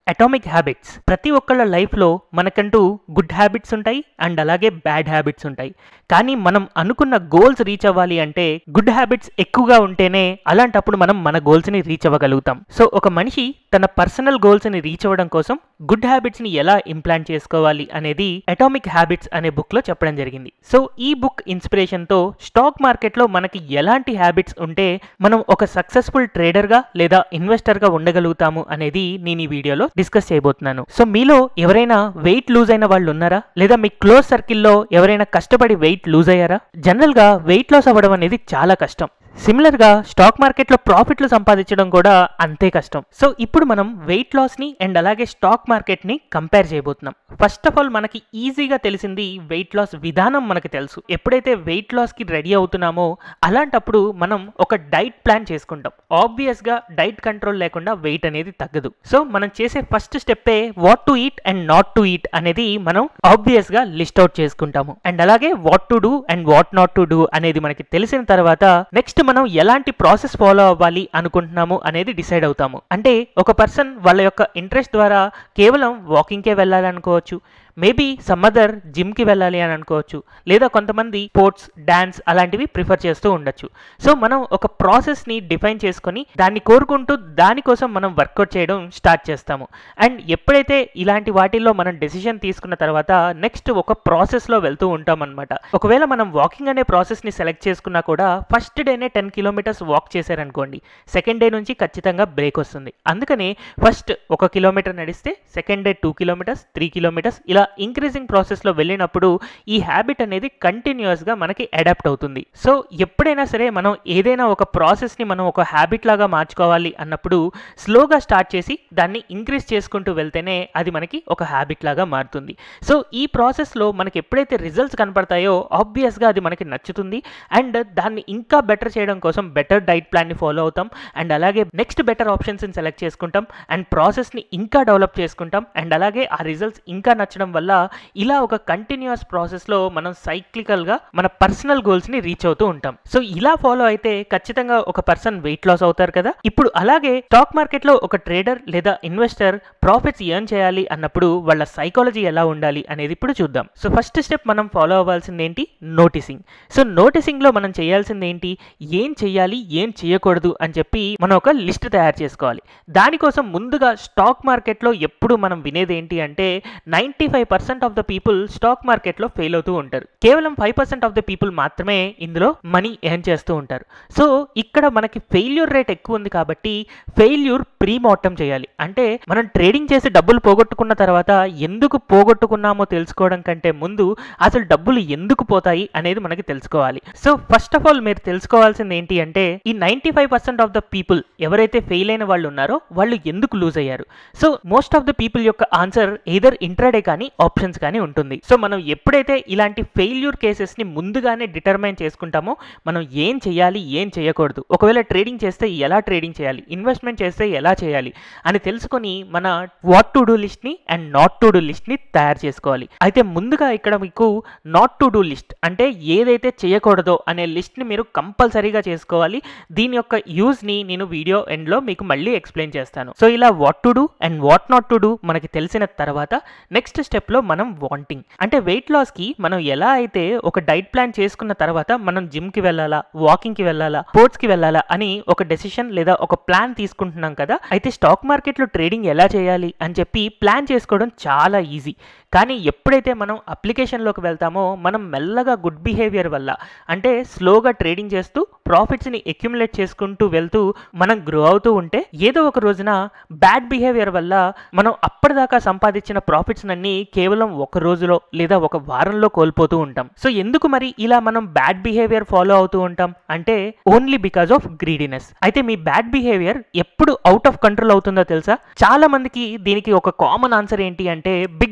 atomic habits ప్రతి ఒక్కళ్ళ లైఫ్లో మనకంటూ గుడ్ హ్యాబిట్స్ ఉంటాయి అండ్ అలాగే బ్యాడ్ హ్యాబిట్స్ ఉంటాయి కానీ మనం అనుకున్న గోల్స్ రీచ్ అవ్వాలి అంటే గుడ్ హ్యాబిట్స్ ఎక్కువగా ఉంటేనే అలాంటప్పుడు మనం మన గోల్స్ని రీచ్ అవ్వగలుగుతాం సో ఒక మనిషి తన పర్సనల్ గోల్స్ని రీచ్ అవ్వడం కోసం గుడ్ హ్యాబిట్స్ని ఎలా ఇంప్లాంట్ చేసుకోవాలి అనేది అటామిక్ హ్యాబిట్స్ అనే బుక్లో చెప్పడం జరిగింది సో ఈ బుక్ ఇన్స్పిరేషన్తో స్టాక్ మార్కెట్లో మనకి ఎలాంటి హ్యాబిట్స్ ఉంటే మనం ఒక సక్సెస్ఫుల్ ట్రేడర్గా లేదా ఇన్వెస్టర్గా ఉండగలుగుతాము అనేది నేను ఈ వీడియోలో డిస్కస్ చేయబోతున్నాను సో మీలో ఎవరైనా వెయిట్ లూజ్ అయిన వాళ్ళు ఉన్నారా లేదా మీ క్లోజ్ సర్కిల్లో ఎవరైనా కష్టపడి వెయిట్ లూజ్ అయ్యారా జనరల్గా వెయిట్ లాస్ అవ్వడం అనేది చాలా కష్టం సిమిలర్ గా స్టాక్ మార్కెట్లో ప్రాఫిట్లు సంపాదించడం కూడా అంతే కష్టం సో ఇప్పుడు మనం వెయిట్ లాస్ ని అండ్ అలాగే స్టాక్ మార్కెట్ ని కంపేర్ చేయబోతున్నాం ఫస్ట్ ఆఫ్ ఆల్ మనకి ఈజీగా తెలిసింది వెయిట్ లాస్ విధానం మనకి తెలుసు ఎప్పుడైతే వెయిట్ లాస్ కి రెడీ అవుతున్నామో అలాంటప్పుడు మనం ఒక డైట్ ప్లాన్ చేసుకుంటాం ఆబ్వియస్ గా డైట్ కంట్రోల్ లేకుండా వెయిట్ అనేది తగ్గదు సో మనం చేసే ఫస్ట్ స్టెప్పే what to eat and not to eat అనేది మనం ఆబ్వియస్ గా లిస్ట్ అవుట్ చేసుకుంటాము అండ్ అలాగే what to do and what not to do అనేది మనకి తెలిసిన తర్వాత నెక్స్ట్ మనం ఎలాంటి ప్రాసెస్ ఫాలో అవ్వాలి అనుకుంటున్నాము అనేది డిసైడ్ అవుతాము అంటే ఒక పర్సన్ వాళ్ళ యొక్క ఇంట్రెస్ట్ ద్వారా కేవలం వాకింగ్కే వెళ్ళాలనుకోవచ్చు మేబీ సమ్ అదర్ జిమ్కి వెళ్ళాలి అని అనుకోవచ్చు లేదా కొంతమంది స్పోర్ట్స్ డ్యాన్స్ అలాంటివి ప్రిఫర్ చేస్తూ ఉండొచ్చు సో మనం ఒక ప్రాసెస్ని డిఫైన్ చేసుకొని దాన్ని కోరుకుంటూ దానికోసం మనం వర్కౌట్ చేయడం స్టార్ట్ చేస్తాము అండ్ ఎప్పుడైతే ఇలాంటి వాటిల్లో మనం డెసిషన్ తీసుకున్న తర్వాత నెక్స్ట్ ఒక ప్రాసెస్లో వెళ్తూ ఉంటాం అనమాట ఒకవేళ మనం వాకింగ్ అనే ప్రాసెస్ని సెలెక్ట్ చేసుకున్నా కూడా ఫస్ట్ డేనే టెన్ కిలోమీటర్స్ వాక్ చేశారనుకోండి సెకండ్ డే నుంచి ఖచ్చితంగా బ్రేక్ వస్తుంది అందుకని ఫస్ట్ ఒక కిలోమీటర్ నడిస్తే second day two kilometres three kilometres ఇలా ఇంక్రీజింగ్ ప్రాసెస్లో వెళ్ళినప్పుడు ఈ హ్యాబిట్ అనేది కంటిన్యూస్గా మనకి అడాప్ట్ అవుతుంది సో ఎప్పుడైనా సరే మనం ఏదైనా ఒక ప్రాసెస్ని మనం ఒక హ్యాబిట్ లాగా మార్చుకోవాలి అన్నప్పుడు స్లోగా స్టార్ట్ చేసి దాన్ని ఇంక్రీజ్ చేసుకుంటూ వెళ్తేనే అది మనకి ఒక హ్యాబిట్ లాగా మారుతుంది సో ఈ ప్రాసెస్లో మనకి ఎప్పుడైతే రిజల్ట్స్ కనపడతాయో ఆబ్వియస్గా అది మనకి నచ్చుతుంది అండ్ దాన్ని ఇంకా బెటర్ చేయడం కోసం బెటర్ డైట్ ప్లాన్ని ఫాలో అవుతాం అండ్ అలాగే నెక్స్ట్ బెటర్ ఆప్షన్స్ని సెలెక్ట్ చేసుకుంటాం అండ్ ప్రాసెస్ని ఇంకా డెవలప్ చేసుకుంటాం అండ్ అలాగే ఆ రిజల్ట్స్ ఇంకా నచ్చడం వల్ల ఇలా ఒక కంటిన్యూస్ ప్రాసెస్లో మనం సైక్లికల్గా మన పర్సనల్ గోల్స్ని రీచ్ అవుతూ ఉంటాం సో ఇలా ఫాలో అయితే ఖచ్చితంగా ఒక పర్సన్ వెయిట్ లాస్ అవుతారు కదా ఇప్పుడు అలాగే స్టాక్ మార్కెట్లో ఒక ట్రేడర్ లేదా ఇన్వెస్టర్ ప్రాఫిట్స్ ఎర్న్ చేయాలి అన్నప్పుడు వాళ్ళ సైకాలజీ ఎలా ఉండాలి అనేది ఇప్పుడు చూద్దాం సో ఫస్ట్ స్టెప్ మనం ఫాలో అవ్వాల్సింది ఏంటి నోటీసింగ్ సో నోటీసింగ్లో మనం చేయాల్సింది ఏంటి ఏం చేయాలి ఏం చేయకూడదు అని చెప్పి మనం ఒక లిస్ట్ తయారు చేసుకోవాలి దానికోసం ముందుగా స్టాక్ మార్కెట్లో ఎప్పుడు మనం వినేది ఏంటి అంటే ninety five percent of the people stock మార్కెట్లో ఫెయిల్ అవుతూ ఉంటారు కేవలం five percent of the people మాత్రమే ఇందులో మనీ ఎర్న్ చేస్తూ ఉంటారు సో ఇక్కడ మనకి ఫెయిల్యూర్ రేట్ ఎక్కువ ఉంది కాబట్టి ఫెయిల్యూర్ ప్రీ మార్టం చేయాలి అంటే మనం ట్రేడింగ్ చేసి డబ్బులు పోగొట్టుకున్న తర్వాత ఎందుకు పోగొట్టుకున్నామో తెలుసుకోవడం కంటే ముందు అసలు డబ్బులు ఎందుకు పోతాయి అనేది మనకి తెలుసుకోవాలి సో ఫస్ట్ ఆఫ్ ఆల్ మీరు తెలుసుకోవాల్సింది ఏంటి అంటే ఈ ninety five percent of the people ఎవరైతే ఫెయిల్ అయిన వాళ్ళు ఉన్నారో వాళ్ళు ఎందుకు లూజ్ అయ్యారు so most of the people యొక్క ఆన్సర్ ఏదర్ ఇంట్రాడే కానీ ఆప్షన్స్ కానీ ఉంటుంది సో మనం ఎప్పుడైతే ఇలాంటి ఫెయిల్యూర్ కేసెస్ ని ముందుగానే డిటర్మైన్ చేసుకుంటామో మనం ఏం చేయాలి ఏం చేయకూడదు ఒకవేళ ట్రేడింగ్ చేస్తే ఎలా ట్రేడింగ్ చేయాలి ఇన్వెస్ట్మెంట్ చేస్తే ఎలా చేయాలి అని తెలుసుకొని మన వాట్ టు డూ లిస్ట్ ని and not to do list ని తయారు చేసుకోవాలి అయితే ముందుగా ఇక్కడ మీకు నాట్ టు డూ లిస్ట్ అంటే ఏదైతే చేయకూడదో అనే లిస్ట్ ని మీరు కంపల్సరీగా చేసుకోవాలి దీని యొక్క యూజ్ ని నేను వీడియో ఎండ్ లో మీకు మళ్ళీ ఎక్స్ప్లెయిన్ చేస్తాను సో ఇలా what to do and what not to do మనకి తెలిసిన తర్వాత నెక్స్ట్ స్టెప్ లో మనం వాంటింగ్ అంటే వెయిట్ లాస్ కి మనం ఎలా అయితే ఒక డైట్ ప్లాన్ చేసుకున్న తర్వాత మనం జిమ్ కి వెళ్ళాలా వాకింగ్ కి వెళ్ళాలా స్పోర్ట్స్ కి వెళ్ళాలా అని ఒక డెసిషన్ లేదా ఒక ప్లాన్ తీసుకుంటున్నాం కదా అయితే స్టాక్ మార్కెట్ లో ట్రేడింగ్ ఎలా చేయాలి అని చెప్పి ప్లాన్ చేసుకోవడం చాలా ఈజీ కానీ ఎప్పుడైతే మనం అప్లికేషన్లోకి వెళ్తామో మనం మెల్లగా గుడ్ బిహేవియర్ వల్ల అంటే స్లోగా ట్రేడింగ్ చేస్తూ ప్రాఫిట్స్ని అక్యుములేట్ చేసుకుంటూ వెళ్తూ మనం గ్రో అవుతూ ఉంటే ఏదో ఒక రోజున బ్యాడ్ బిహేవియర్ వల్ల మనం అప్పటిదాకా సంపాదించిన ప్రాఫిట్స్ అన్ని కేవలం ఒక రోజులో లేదా ఒక వారంలో కోల్పోతూ ఉంటాం సో ఎందుకు మరి ఇలా మనం బ్యాడ్ బిహేవియర్ ఫాలో అవుతూ ఉంటాం అంటే ఓన్లీ బికాస్ ఆఫ్ గ్రీడీనెస్ అయితే మీ బ్యాడ్ బిహేవియర్ ఎప్పుడు అవుట్ ఆఫ్ కంట్రోల్ అవుతుందో తెలుసా చాలా మందికి దీనికి ఒక కామన్ ఆన్సర్ ఏంటి అంటే బిగ్ అలర్ట్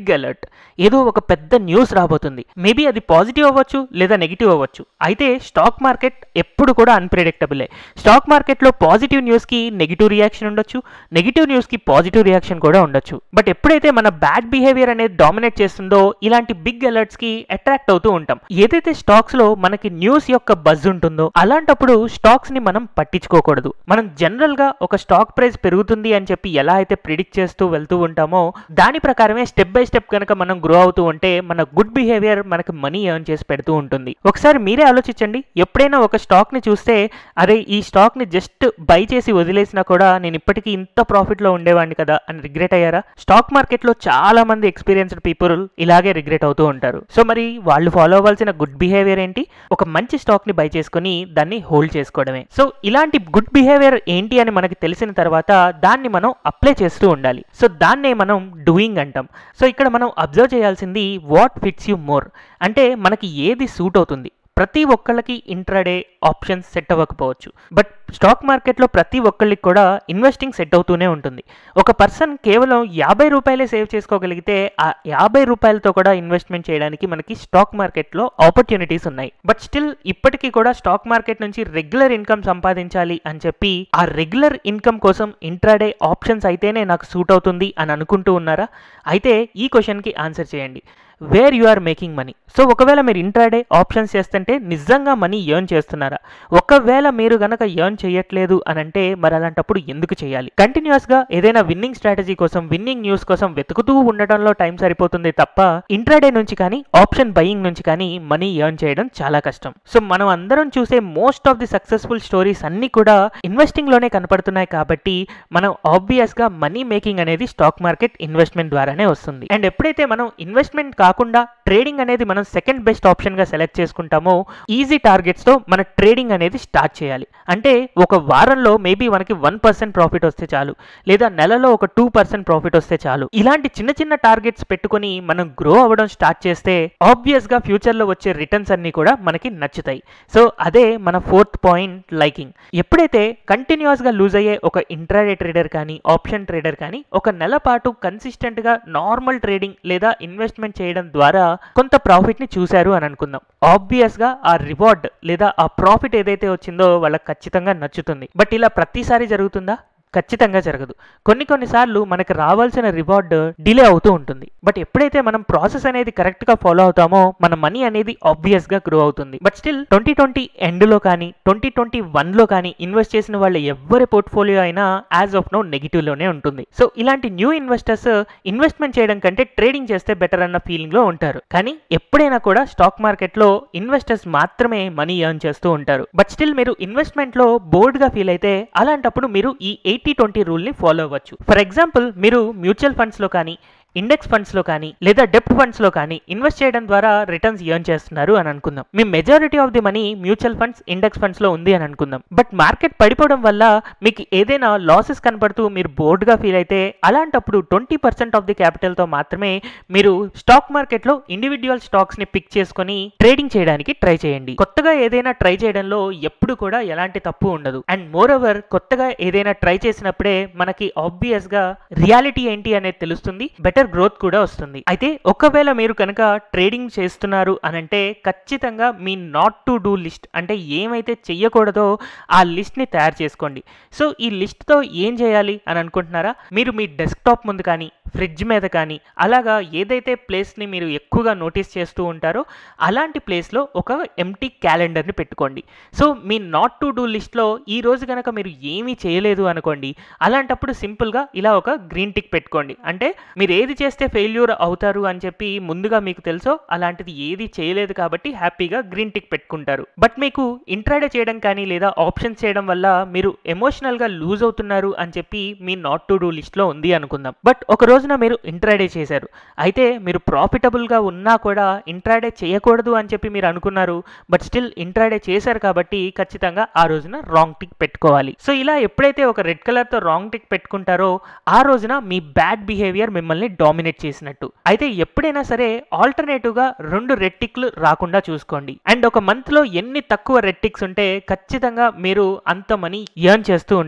ఏదో ఒక పెద్ద న్యూస్ రాబోతుంది మేబీ అది పాజిటివ్ అవ్వచ్చు లేదా నెగిటివ్ అవ్వచ్చు అయితే స్టాక్ మార్కెట్ ఎప్పుడు కూడా అన్ప్రెడిక్టబులే స్టాక్ మార్కెట్లో పాజిటివ్ న్యూస్కి నెగిటివ్ రియాక్షన్ ఉండొచ్చు నెగిటివ్ న్యూస్కి పాజిటివ్ రియాక్షన్ కూడా ఉండొచ్చు బట్ ఎప్పుడైతే మన బ్యాడ్ బిహేవియర్ అనేది డామినేట్ చేస్తుందో ఇలాంటి బిగ్ అలర్ట్స్కి అట్రాక్ట్ అవుతూ ఉంటాం ఏదైతే స్టాక్స్లో మనకి న్యూస్ యొక్క బజ్ ఉంటుందో అలాంటప్పుడు స్టాక్స్ని మనం పట్టించుకోకూడదు మనం జనరల్గా ఒక స్టాక్ ప్రైస్ పెరుగుతుంది అని చెప్పి ఎలా అయితే ప్రిడిక్ట్ చేస్తూ వెళ్తూ ఉంటామో దాని ప్రకారమే స్టెప్ బై స్టెప్ కనుక మనం గ్రో అవుతూ ఉంటే మన గుడ్ బిహేవియర్ మనకు మనీ ఎర్న్ చేసి పెడుతూ ఉంటుంది ఒకసారి మీరే ఆలోచించండి ఎప్పుడైనా ఒక స్టాక్ని చూస్తే అరే ఈ స్టాక్ని జస్ట్ బై చేసి వదిలేసినా కూడా నేను ఇప్పటికీ ఇంత ప్రాఫిట్లో ఉండేవాడిని కదా అని రిగ్రెట్ అయ్యారా స్టాక్ మార్కెట్లో చాలా మంది ఎక్స్పీరియన్స్డ్ పీపుల్ ఇలాగే రిగ్రెట్ అవుతూ ఉంటారు సో మరి వాళ్ళు ఫాలో అవ్వాల్సిన గుడ్ బిహేవియర్ ఏంటి ఒక మంచి స్టాక్ని బై చేసుకొని దాన్ని హోల్డ్ చేసుకోవడమే సో ఇలాంటి గుడ్ బిహేవియర్ ఏంటి అని మనకి తెలిసిన తర్వాత దాన్ని మనం అప్లై చేస్తూ ఉండాలి సో దాన్నే మనం డూయింగ్ అంటాం సో ఇక్కడ మనం అబ్జర్వ్ చేయాల్సింది వాట్ ఫిట్స్ యూ మోర్ అంటే మనకి ఏది సూట్ అవుతుంది ప్రతి ఒక్కళ్ళకి ఇంట్రాడే ఆప్షన్స్ సెట్ అవ్వకపోవచ్చు బట్ స్టాక్ మార్కెట్లో ప్రతి ఒక్కళ్ళకి కూడా ఇన్వెస్టింగ్ సెట్ అవుతూనే ఉంటుంది ఒక పర్సన్ కేవలం యాభై రూపాయలే సేవ్ చేసుకోగలిగితే ఆ యాభై రూపాయలతో కూడా ఇన్వెస్ట్మెంట్ చేయడానికి మనకి స్టాక్ మార్కెట్లో ఆపర్చునిటీస్ ఉన్నాయి బట్ స్టిల్ ఇప్పటికీ కూడా స్టాక్ మార్కెట్ నుంచి రెగ్యులర్ ఇన్కమ్ సంపాదించాలి అని చెప్పి ఆ రెగ్యులర్ ఇన్కమ్ కోసం ఇంట్రాడే ఆప్షన్స్ అయితేనే నాకు సూట్ అవుతుంది అని అనుకుంటూ ఉన్నారా అయితే ఈ క్వశ్చన్కి ఆన్సర్ చేయండి where you are making money so ఒకవేళ మీరు ఇంట్రాడే ఆప్షన్స్ చేస్తుంటే నిజంగా మనీ ఎర్న్ చేస్తున్నారా ఒకవేళ మీరు గనక ఎర్న్ చేయట్లేదు అని అంటే మరి అలాంటప్పుడు ఎందుకు చేయాలి కంటిన్యూస్గా ఏదైనా విన్నింగ్ స్ట్రాటజీ కోసం విన్నింగ్ న్యూస్ కోసం వెతుకుతూ ఉండటంలో టైం సరిపోతుంది తప్ప ఇంట్రాడే నుంచి కానీ ఆప్షన్ బయింగ్ నుంచి కానీ మనీ ఎర్న్ చేయడం చాలా కష్టం సో మనం అందరం చూసే most of the successful stories అన్ని కూడా ఇన్వెస్టింగ్ లోనే కనపడుతున్నాయి కాబట్టి మనం ఆబ్వియస్ గా మనీ మేకింగ్ అనేది స్టాక్ మార్కెట్ ఇన్వెస్ట్మెంట్ ద్వారానే వస్తుంది అండ్ ఎప్పుడైతే మనం ఇన్వెస్ట్మెంట్ కాకుండా ట్రేడింగ్ అనేది మనం సెకండ్ బెస్ట్ ఆప్షన్ గా సెలెక్ట్ చేసుకుంటామో ఈజీ టార్గెట్స్ తో మన ట్రేడింగ్ అనేది స్టార్ట్ చేయాలి అంటే ఒక వారంలో మేబీ మనకి వన్ పర్సెంట్ ప్రాఫిట్ వస్తే చాలు లేదా నెలలో ఒక టూ పర్సెంట్ ప్రాఫిట్ వస్తే చాలు ఇలాంటి చిన్న చిన్న టార్గెట్స్ పెట్టుకొని మనం గ్రో అవ్వడం స్టార్ట్ చేస్తే ఆబ్వియస్ గా ఫ్యూచర్ లో వచ్చే రిటర్న్స్ అన్ని కూడా మనకి నచ్చుతాయి సో అదే మన ఫోర్త్ పాయింట్ లైకింగ్ ఎప్పుడైతే కంటిన్యూస్ గా లూజ్ అయ్యే ఒక ఇంట్రాడే ట్రేడర్ కానీ ఆప్షన్ ట్రేడర్ కానీ ఒక నెల పాటు కన్సిస్టెంట్ గా నార్మల్ ట్రేడింగ్ లేదా ఇన్వెస్ట్మెంట్ చేయడం ద్వారా కొంత ప్రాఫిట్ ని చూశారు అని అనుకుందాం ఆబ్వియస్ గా ఆ రివార్డ్ లేదా ఆ ప్రాఫిట్ ఏదైతే వచ్చిందో వాళ్ళకి ఖచ్చితంగా నచ్చుతుంది బట్ ఇలా ప్రతిసారి జరుగుతుందా ఖచ్చితంగా జరగదు కొన్ని కొన్నిసార్లు మనకు రావాల్సిన రివార్డ్ డిలే అవుతూ ఉంటుంది బట్ ఎప్పుడైతే మనం ప్రాసెస్ అనేది కరెక్ట్ గా ఫాలో అవుతామో మన మనీ అనేది ఆబ్వియస్ గా గ్రో అవుతుంది but still twenty twenty end లో కానీ ట్వంటీ ట్వంటీ వన్ లో కానీ ఇన్వెస్ట్ చేసిన వాళ్ళ ఎవరి పోర్ట్ఫోలియో అయినా యాజ్ ఆఫ్ నో నెగిటివ్ లోనే ఉంటుంది సో ఇలాంటి న్యూ ఇన్వెస్టర్స్ ఇన్వెస్ట్మెంట్ చేయడం కంటే ట్రేడింగ్ చేస్తే బెటర్ అన్న ఫీలింగ్ లో ఉంటారు కానీ ఎప్పుడైనా కూడా స్టాక్ మార్కెట్ లో ఇన్వెస్టర్స్ మాత్రమే మనీ ఎర్న్ చేస్తూ ఉంటారు బట్ స్టిల్ మీరు ఇన్వెస్ట్మెంట్ లో బోర్డ్ గా ఫీల్ అయితే అలాంటప్పుడు మీరు ఈ ఎయిటీ ట్వంటీ రూల్ ని ఫాలో అవ్వచ్చు ఫర్ ఎగ్జాంపుల్ మీరు మ్యూచువల్ ఫండ్స్ లో కానీ ఇండెక్స్ ఫండ్స్ లో కానీ లేదా డెప్ట్ ఫండ్స్ లో కానీ ఇన్వెస్ట్ చేయడం ద్వారా రిటర్న్స్ ఎర్న్ చేస్తున్నారు అని అనుకుందాం మీ majority of the money mutual funds index funds లో ఉంది అని అనుకుందాం బట్ మార్కెట్ పడిపోవడం వల్ల మీకు ఏదైనా లాసెస్ కనపడుతూ మీరు బోర్డ్ గా ఫీల్ అయితే అలాంటప్పుడు twenty percent of the capital తో మాత్రమే మీరు స్టాక్ మార్కెట్ లో ఇండివిజువల్ స్టాక్స్ ని పిక్ చేసుకొని ట్రేడింగ్ చేయడానికి ట్రై చేయండి కొత్తగా ఏదైనా ట్రై చేయడంలో ఎప్పుడు కూడా ఎలాంటి తప్పు ఉండదు అండ్ మోర్ ఓవర్ కొత్తగా ఏదైనా ట్రై చేసినప్పుడే మనకి ఆబ్వియస్ గా రియాలిటీ ఏంటి అనేది తెలుస్తుంది బెటర్ గ్రోత్ కూడా వస్తుంది అయితే ఒకవేళ మీరు కనుక ట్రేడింగ్ చేస్తున్నారు అని అంటే ఖచ్చితంగా మీ నాట్ టు డూ లిస్ట్ అంటే ఏమైతే చెయ్యకూడదో ఆ లిస్ట్ని తయారు చేసుకోండి సో ఈ లిస్ట్తో ఏం చేయాలి అని అనుకుంటున్నారా మీరు మీ డెస్క్టాప్ ముందు కానీ ఫ్రిడ్జ్ మీద కానీ అలాగా ఏదైతే ప్లేస్ని మీరు ఎక్కువగా నోటీస్ చేస్తూ ఉంటారో అలాంటి ప్లేస్లో ఒక ఎంటీ క్యాలెండర్ని పెట్టుకోండి సో మీ నాట్ టు డూ లిస్ట్లో ఈ రోజు కనుక మీరు ఏమీ చేయలేదు అనుకోండి అలాంటప్పుడు సింపుల్గా ఇలా ఒక గ్రీన్ టిక్ పెట్టుకోండి అంటే మీరు ఏది చేస్తే ఫెయిల్యూర్ అవుతారు అని చెప్పి ముందుగా మీకు తెలుసో అలాంటిది ఏది చేయలేదు కాబట్టి హ్యాపీగా గ్రీన్ టిక్ పెట్టుకుంటారు బట్ మీకు ఇంట్రాడే చేయడం కానీ లేదా ఆప్షన్స్ చేయడం వల్ల మీరు ఎమోషనల్గా లూజ్ అవుతున్నారు అని చెప్పి మీ నాట్ టు డూ లిస్ట్లో ఉంది అనుకుందాం బట్ ఒక రోజున మీరు ఇంట్రాడే చేశారు అయితే మీరు ప్రాఫిటబుల్గా ఉన్నా కూడా ఇంట్రాడే చేయకూడదు అని చెప్పి మీరు అనుకున్నారు బట్ స్టిల్ ఇంట్రాడే చేశారు కాబట్టి ఖచ్చితంగా ఆ రోజున రాంగ్ టిక్ పెట్టుకోవాలి సో ఇలా ఎప్పుడైతే ఒక రెడ్ కలర్తో రాంగ్ టిక్ పెట్టుకుంటారో ఆ రోజున మీ బ్యాడ్ బిహేవియర్ మిమ్మల్ని డామినేట్ చేసినట్టు అయితే ఎప్పుడైనా సరే ఆల్టర్నేటివ్గా రెండు రెడ్ టిక్లు రాకుండా చూసుకోండి అండ్ ఒక మంత్లో ఎన్ని తక్కువ రెడ్ టిక్స్ ఉంటే ఖచ్చితంగా మీరు అంత మనీ ఎర్న్ చేస్తూ ఉంటారు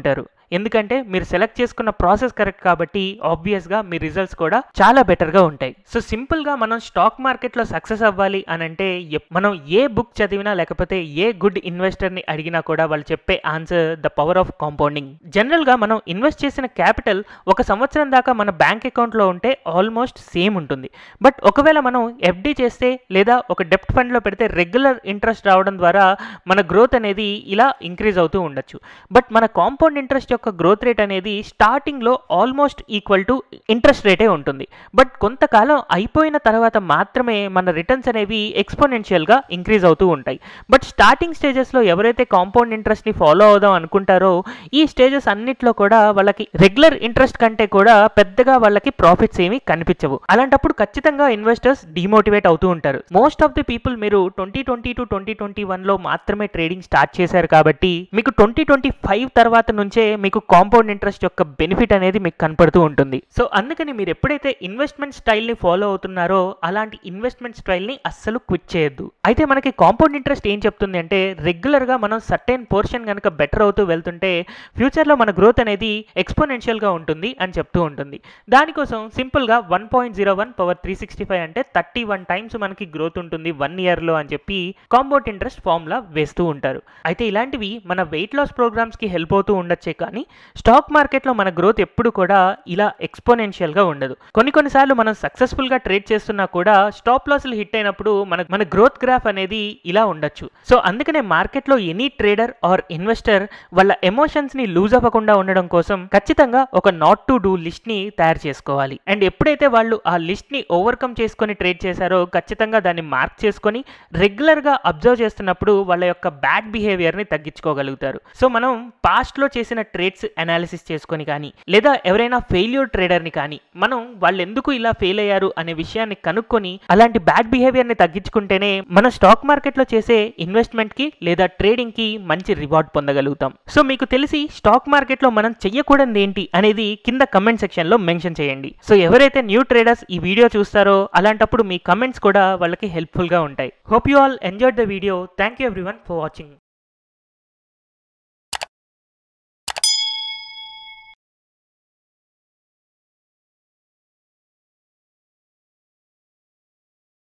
ఎందుకంటే మీరు సెలెక్ట్ చేసుకున్న ప్రాసెస్ కరెక్ట్ కాబట్టి ఆబ్వియస్గా మీ రిజల్ట్స్ కూడా చాలా బెటర్గా ఉంటాయి సో సింపుల్గా మనం స్టాక్ మార్కెట్లో సక్సెస్ అవ్వాలి అని అంటే ఎప్- మనం ఏ బుక్ చదివినా లేకపోతే ఏ గుడ్ ఇన్వెస్టర్ని అడిగినా కూడా వాళ్ళు చెప్పే answer the power of compounding జనరల్గా మనం ఇన్వెస్ట్ చేసిన క్యాపిటల్ ఒక సంవత్సరం దాకా మన బ్యాంక్ అకౌంట్లో ఉంటే ఆల్మోస్ట్ సేమ్ ఉంటుంది బట్ ఒకవేళ మనం ఎఫ్డి చేస్తే లేదా ఒక డెప్ట్ ఫండ్లో పెడితే రెగ్యులర్ ఇంట్రెస్ట్ రావడం ద్వారా మన గ్రోత్ అనేది ఇలా ఇంక్రీజ్ అవుతూ ఉండొచ్చు బట్ మన కాంపౌండ్ ఇంట్రెస్ట్ యొక్క గ్రోత్ రేట్ అనేది స్టార్టింగ్లో ఆల్మోస్ట్ ఈక్వల్ టు ఇంట్రెస్ట్ రేటే ఉంటుంది బట్ కొంతకాలం అయిపోయిన తర్వాత మాత్రమే మన రిటర్న్స్ అనేవి ఎక్స్పోనెన్షియల్గా ఇంక్రీజ్ అవుతూ ఉంటాయి బట్ స్టార్టింగ్ స్టేజెస్లో ఎవరైతే కాంపౌండ్ ఇంట్రెస్ట్ని ఫాలో అవుదాం అనుకుంటారో ఈ స్టేజెస్ అన్నిట్లో కూడా వాళ్ళకి రెగ్యులర్ ఇంట్రెస్ట్ కంటే కూడా పెద్దగా వాళ్ళకి ప్రాఫిట్స్ ఏమీ కనిపించవు అలాంటప్పుడు ఖచ్చితంగా ఇన్వెస్టర్స్ డిమోటివేట్ అవుతూ ఉంటారు మోస్ట్ ఆఫ్ ది పీపుల్ మీరు twenty twenty to twenty twenty వన్లో మాత్రమే ట్రేడింగ్ స్టార్ట్ చేశారు కాబట్టి మీకు ట్వంటీ ట్వంటీ ఫైవ్ తర్వాత నుంచే మీకు కాంపౌండ్ ఇంట్రెస్ట్ యొక్క బెనిఫిట్ అనేది మీకు కనపడుతూ ఉంటుంది సో అందుకని మీరు ఎప్పుడైతే ఇన్వెస్ట్మెంట్ స్టైల్ని ఫాలో అవుతున్నారో అలాంటి ఇన్వెస్ట్మెంట్ స్టైల్ని అస్సలు క్విట్ చేయొద్దు అయితే మనకి కాంపౌండ్ ఇంట్రెస్ట్ ఏం చెప్తుంది అంటే రెగ్యులర్గా మనం సర్టెన్ పోర్షన్ కనుక బెటర్ అవుతూ వెళ్తుంటే ఫ్యూచర్లో మన గ్రోత్ అనేది ఎక్స్పోనెన్షియల్గా ఉంటుంది అని చెప్తూ ఉంటుంది దానికోసం సింపుల్గా one point zero one power three sixty five అంటే థర్టీ వన్ టైమ్స్ మనకి గ్రోత్ ఉంటుంది వన్ ఇయర్లో అని చెప్పి కాంపౌండ్ ఇంట్రెస్ట్ ఫార్ములా వేస్తూ ఉంటారు అయితే ఇలాంటివి మన వెయిట్ లాస్ ప్రోగ్రామ్స్కి హెల్ప్ అవుతూ ఉండొచ్చే కానీ స్టాక్ మార్కెట్లో మన గ్రోత్ ఎప్పుడు కూడా ఇలా ఎక్స్పోనెన్షియల్గా ఉండదు కొన్ని కొన్నిసార్లు మనం సక్సెస్ఫుల్గా ట్రేడ్ చేస్తున్నా కూడా స్టాప్ లాస్లు హిట్ అయినప్పుడు మన మన గ్రోత్ గ్రాఫ్ అనేది ఇలా ఉండొచ్చు సో అందుకనే మార్కెట్లో ఎనీ ట్రేడర్ ఆర్ ఇన్వెస్టర్ వాళ్ళ ఎమోషన్స్ని లూజ్ అవ్వకుండా ఉండడం కోసం ఖచ్చితంగా ఒక నాట్ టు డూ లిస్ట్ని తయారు చేసుకోవాలి అండ్ ఎప్పుడైతే వాళ్ళు ఆ లిస్ట్ని ఓవర్కమ్ చేసుకొని ట్రేడ్ చేశారో ఖచ్చితంగా దాన్ని మార్క్ చేసుకొని రెగ్యులర్గా అబ్జర్వ్ చేస్తున్నప్పుడు వాళ్ళ యొక్క బ్యాడ్ బిహేవియర్ని తగ్గించుకోగలుగుతారు సో మనం పాస్ట్లో చేసిన ట్రేడ్స్ అనాలిసిస్ చేసుకొని కానీ లేదా ఎవరైనా ఫెయిల్యూర్ ట్రేడర్ని కానీ మనం వాళ్ళు ఎందుకు ఇలా ఫెయిల్ అయ్యారు అనే విషయాన్ని కనుక్కొని అలాంటి బ్యాడ్ బిహేవియర్ని తగ్గించుకుంటేనే మన స్టాక్ మార్కెట్లో చేసే ఇన్వెస్ట్మెంట్కి లేదా ట్రేడింగ్కి మంచి రివార్డ్ పొందగలుగుతాం సో మీకు తెలిసి స్టాక్ మార్కెట్లో మనం చెయ్యకూడదు ఏంటి అనేది కింద కమెంట్ సెక్షన్లో మెన్షన్ చేయండి సో ఎవరైతే న్యూ ట్రేడర్స్ ఈ వీడియో చూస్తారో అలాంటప్పుడు మీ కమెంట్స్ కూడా వాళ్ళకి హెల్ప్ఫుల్గా ఉంటాయి hope you all enjoyed the video thank you everyone for watching